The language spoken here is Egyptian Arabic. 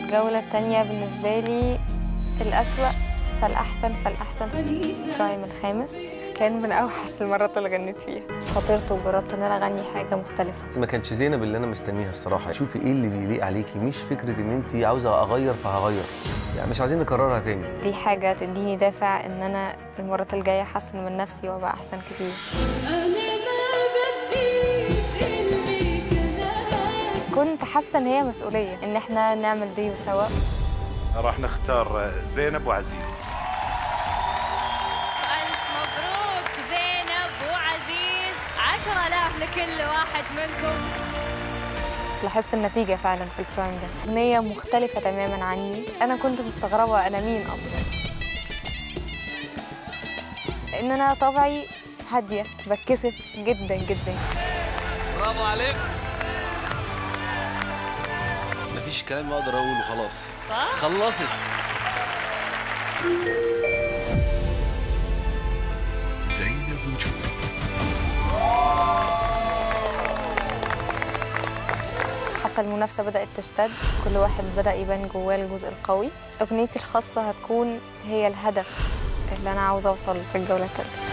الجولة التانية بالنسبة لي الأسوأ فالأحسن فالأحسن برايم الخامس كان من أوحش المرات اللي غنيت فيها خاطرت وجربت إن أنا أغني حاجة مختلفة بس ما كانش زينب اللي انا مستنيها الصراحه شوفي ايه اللي بيليق عليكي مش فكره ان انت عاوزه اغير فهغير يعني مش عايزين نكررها تاني دي حاجة تديني دافع إن أنا المرات الجاية أحسن من نفسي وأبقى أحسن كتير كنت حاسة إن هي مسؤولية إن إحنا نعمل دي سوا راح نختار زينب وعزيز ألف مبروك زينب وعزيز عشرة آلاف لكل واحد منكم لاحظت النتيجة فعلا في البرايم ده أغنية مختلفة تماما عني أنا كنت مستغربة أنا مين أصلا لأن أنا طبعي هادية بتكسف جدا جدا برافو عليك مفيش كلام اقدر اقوله خلاص صح؟ خلصت زينب وجود حاسة المنافسة بدأت تشتد كل واحد بدأ يبان جواه الجزء القوي أغنيتي الخاصة هتكون هي الهدف اللي أنا عاوزة أوصل في الجولة الثالثة